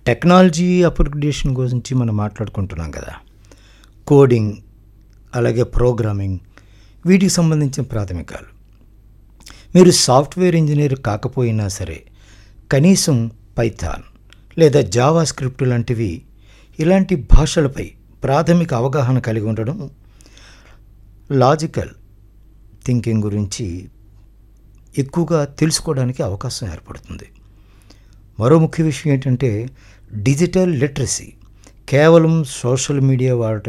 technology upgradation గురించి మనం మాట్లాడుకుంటున్నాం కదా కోడింగ్ అలాగే ప్రోగ్రామింగ్ వీటికి సంబంధించిన ప్రాథమికాలు మీరు సాఫ్ట్వేర్ ఇంజనీర్ కాకపోయినా సరే కనీసం పైథాన్ లేదా జావా స్క్రిప్ట్ లాంటివి ఇలాంటి భాషలపై ప్రాథమిక అవగాహన కలిగి ఉండడం లాజికల్ థింకింగ్ గురించి ఎక్కువగా తెలుసుకోవడానికి అవకాశం ఏర్పడుతుంది మరో ముఖ్య విషయం ఏంటంటే డిజిటల్ లిటరసీ కేవలం సోషల్ మీడియా వాడటం